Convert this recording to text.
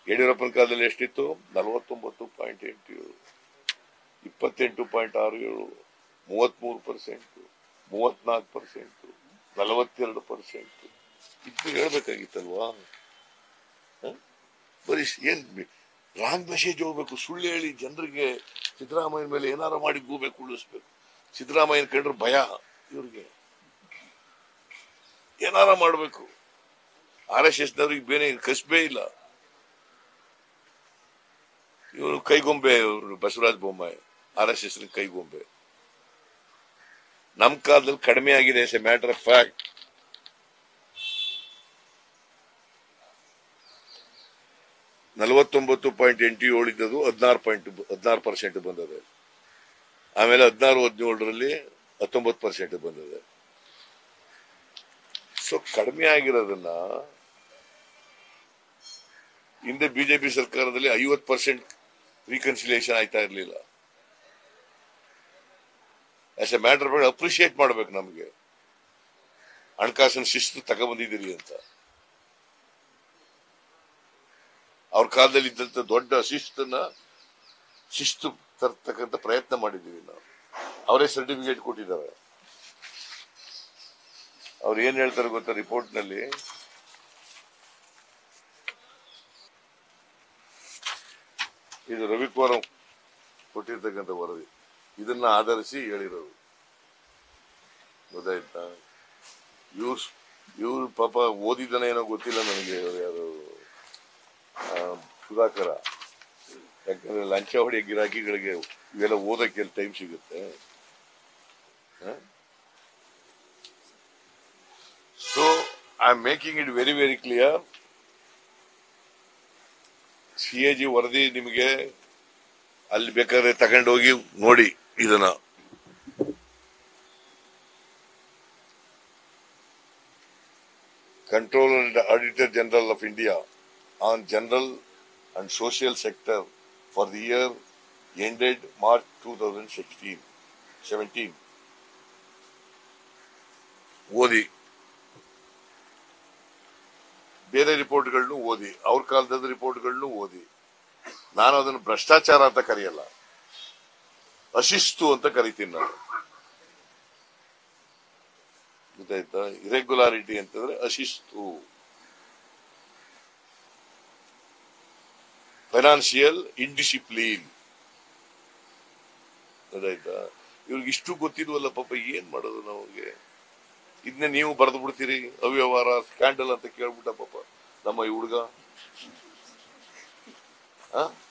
ಯಡಿಯೂರಪ್ಪನ ಕಾಲದಲ್ಲಿ ಎಷ್ಟಿತ್ತು ನಲವತ್ತೊಂಬತ್ತು ಪಾಯಿಂಟ್ ಎಂಟು ಏಳು ಇಪ್ಪತ್ತೆಂಟು ಪಾಯಿಂಟ್ ಆರು ಏಳು ಮೂವತ್ಮೂರು ಪರ್ಸೆಂಟ್ ಮೂವತ್ನಾಲ್ಕು ಪರ್ಸೆಂಟ್ ನಲವತ್ತೆರಡು ಪರ್ಸೆಂಟ್ ಇದು ಹೇಳ್ಬೇಕಾಗಿತ್ತಲ್ವಾ ಹ? ಬರೀ ಸ್- ಏನ್ ರಾಂಗ್ ಮೆಸೇಜ್ ಹೋಗ್ಬೇಕು ಸುಳ್ಳು ಹೇಳಿ ಜನರಿಗೆ ಸಿದ್ದರಾಮಯ್ಯನ ಮೇಲೆ ಏನಾರ ಮಾಡಿ ಗೂಬೆ ಕುಳ್ಳಿಸ್ಬೇಕು ಸಿದ್ದರಾಮಯ್ಯನ ಕಂಡ್ರೆ ಭಯ ಇವ್ರಿಗೆ ಏನಾರ ಮಾಡಬೇಕು ಆರ್ ಎಸ್ ಎಸ್ ನವ್ರಿಗೆ ಬೇರೆ ಕಸ್ಬೇ ಇಲ್ಲ ಇವರು ಕೈಗೊಂಬೆ ಇವರು Basavaraj Bommai R S S ಕೈಗೊಂಬೆ ನಮ್ ಕಾಲದಲ್ಲಿ ಕಡಿಮೆ ಆಗಿದೆ as a matter of fact ನಲವತ್ತೊಂಬತ್ತು ಪಾಯಿಂಟ್ ಎಂಟು ಏಳು ಇದ್ದದು ಹದಿನಾರು ಪಾಯಿಂಟ್ ಹದಿನಾರು ಪರ್ಸೆಂಟ್ ಬಂದದೆ ಆಮೇಲೆ ಹದಿನಾರು ಹದಿನೇಳರಲ್ಲಿ ಹತ್ತೊಂಬತ್ತು ಪರ್ಸೆಂಟ್ ಬಂದದೆ ಸೊ ಕಡಿಮೆ ಆಗಿರೋದನ್ನ ಹಿಂದೆ ಬಿಜೆಪಿ ಸರ್ಕಾರದಲ್ಲಿ ಐವತ್ತು ಪರ್ಸೆಂಟ್ ರೀಕನ್ಸಿಲಿಯೇಷನ್ ಆಯ್ತಾ ಇರಲಿಲ್ಲ ಆಸ್ ಎ ಮ್ಯಾಟರ್ ಅಪ್ರಿಶಿಯೇಟ್ ಮಾಡ್ಬೇಕು ನಮಗೆ ಹಣಕಾಸಿನ ಶಿಸ್ತು ತಗೊಬಂದಿದ್ದೀರಿ ಅಂತ ಅವ್ರ ಕಾಲದಲ್ಲಿ ಇದ್ದಂತ ದೊಡ್ಡ ಶಿಸ್ತನ್ನ ಶಿಸ್ತು ತರ್ತಕ್ಕಂಥ ಪ್ರಯತ್ನ ಮಾಡಿದ್ದೀವಿ ನಾವು ಅವರೇ ಸರ್ಟಿಫಿಕೇಟ್ ಕೊಟ್ಟಿದ್ದಾರೆ ಅವ್ರು ಏನ್ ಹೇಳ್ತಾರೆ ಗೊತ್ತಾ ರಿಪೋರ್ಟ್ ನಲ್ಲಿ ಇದು ರವಿಕುಮಾರ್ ಕೊಟ್ಟಿರ್ತಕ್ಕಂಥ ವರದಿ ಇದನ್ನ ಆಧರಿಸಿ ಹೇಳಿರೋದು ಗೊತ್ತಾಯ್ತಾ ಇವ್ರು ಇವ್ರು ಪಾಪ ಓದಿದನ ಏನೋ ಗೊತ್ತಿಲ್ಲ ನನಗೆ ಇವ್ರು ಯಾರು ಆ, ಸುಧಾಕರ ಯಾಕಂದ್ರೆ ಲಂಚ ಹೊಡೆಯ ಗಿರಾಕಿಗಳಿಗೆ ಇವೆಲ್ಲ ಓದಕ್ಕೆ ಟೈಮ್ ಸಿಗುತ್ತೆ so I am making it very very clear C A G ವರದಿ ನಿಮಗೆ ಅಲ್ಲಿ ಬೇಕಾದ್ರೆ ತಗೊಂಡೋಗಿ ನೋಡಿ ಇದನ್ನ Controller and Auditor General of India on general and social sector for the year ended March 2016 17 ಓದಿ ಬೇರೆ ರಿಪೋರ್ಟ್ಗಳನ್ನು ಓದಿ ಅವ್ರ ಕಾಲದ ರಿಪೋರ್ಟ್ಗಳನ್ನು ಓದಿ ನಾನು ಅದನ್ನು ಭ್ರಷ್ಟಾಚಾರ ಅಂತ ಕರೆಯಲ್ಲ ಅಶಿಸ್ತು ಅಂತ ಕರಿತೀನಿ ನಾನು ಗೊತ್ತಾಯ್ತಾ ಇರೆಗ್ಯುಲಾರಿಟಿ ಅಂತಂದ್ರೆ ಅಶಿಸ್ತು ಫೈನಾನ್ಸಿಯಲ್ ಇಂಡಿಸಿಪ್ಲೀನ್ ಗೊತ್ತಾಯ್ತಾ ಇವ್ರಿಗೆ ಇಷ್ಟು ಗೊತ್ತಿದ್ವಲ್ಲ ಪಾಪ ಏನ್ ಮಾಡೋದು ನಮಗೆ ಇದನ್ನೇ ನೀವು ಬರೆದು ಬಿಡ್ತೀರಿ ಅವ್ಯವಹಾರ ಸ್ಕ್ಯಾಂಡಲ್ ಅಂತ ಕೇಳ್ಬಿಟ್ಟ ಪಾಪ ನಮ್ಮ ಈ ಹುಡುಗ ಆ?